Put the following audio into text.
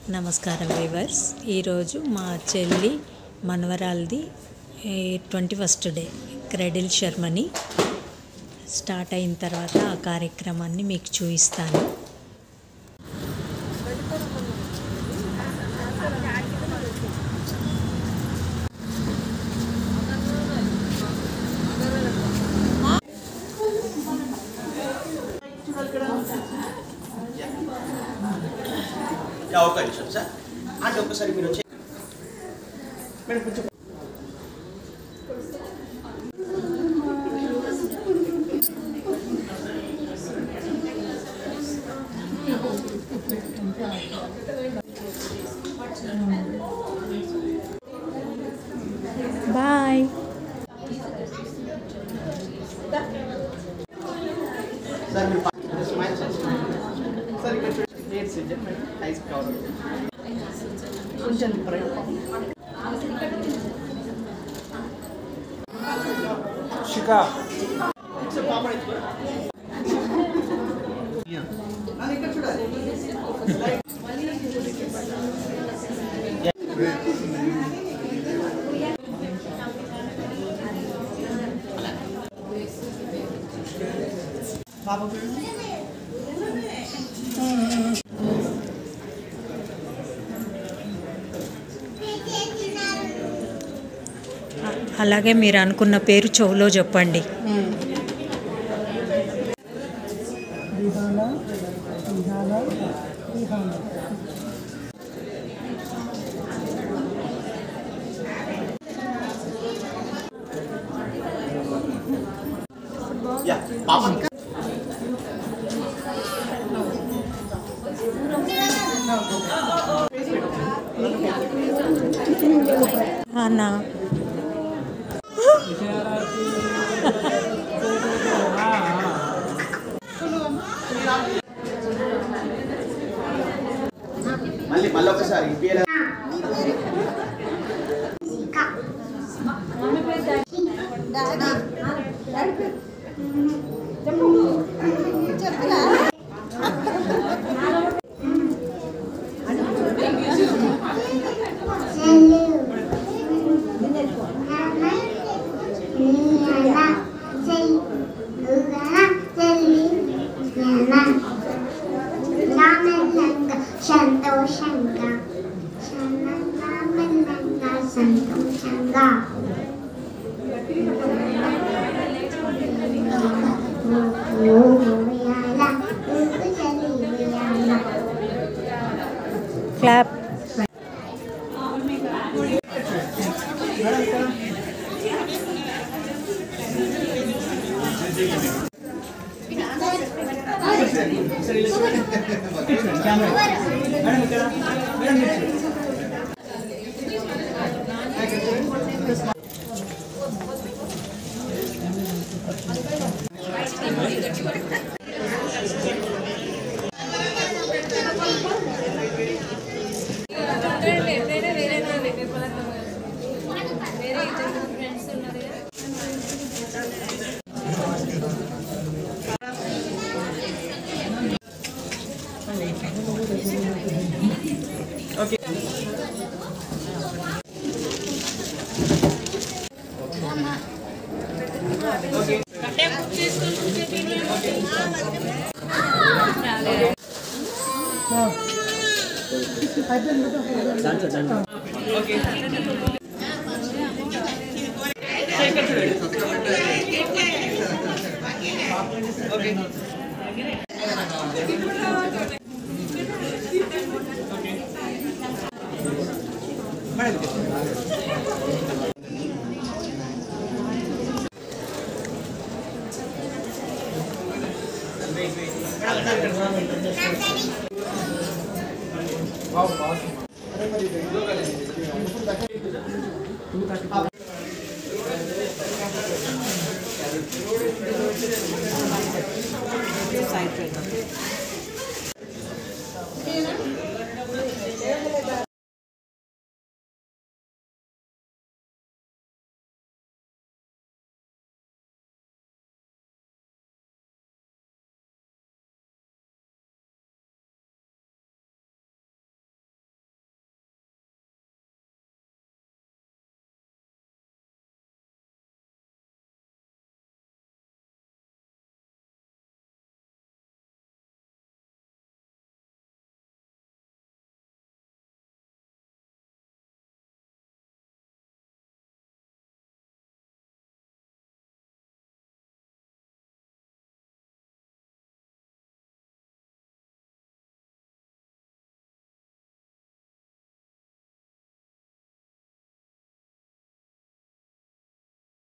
నమస్కారం వివర్స్ ఈరోజు మా చెల్లి మనవరాలది ట్వంటీ ఫస్ట్ డే క్రెడిల్ శర్మని స్టార్ట్ అయిన తర్వాత ఆ కార్యక్రమాన్ని మీకు చూపిస్తాను యా ఒక్క నిమిషం సార్ అంటే ఒక్కసారి మీరు వచ్చి మేడం కొంచెం బాయ్ సార్ మీరు పక్కన స్మైల్ చేయండి సార్ ఇక్కడ చూడండి plate set madam ice cover కొంచెం శిఖా సార్ పాప ఇచ్చుకోరా నన్ను ఇక్కడ చూడాలి పాప చూడండి అలాగే మీరు అనుకున్న పేరు చెవులో చెప్పండి రిహానా రిహానా రిహానా యా పాప అన్నా మళ్ళీ మళ్ళీ ఒకసారి ఇంపియలే సంతోషంగా సన్నంగా మెల్లంగా సంతోషంగా ఉయ్యాల ఊగుచలి ఉయ్యాల క్లాప్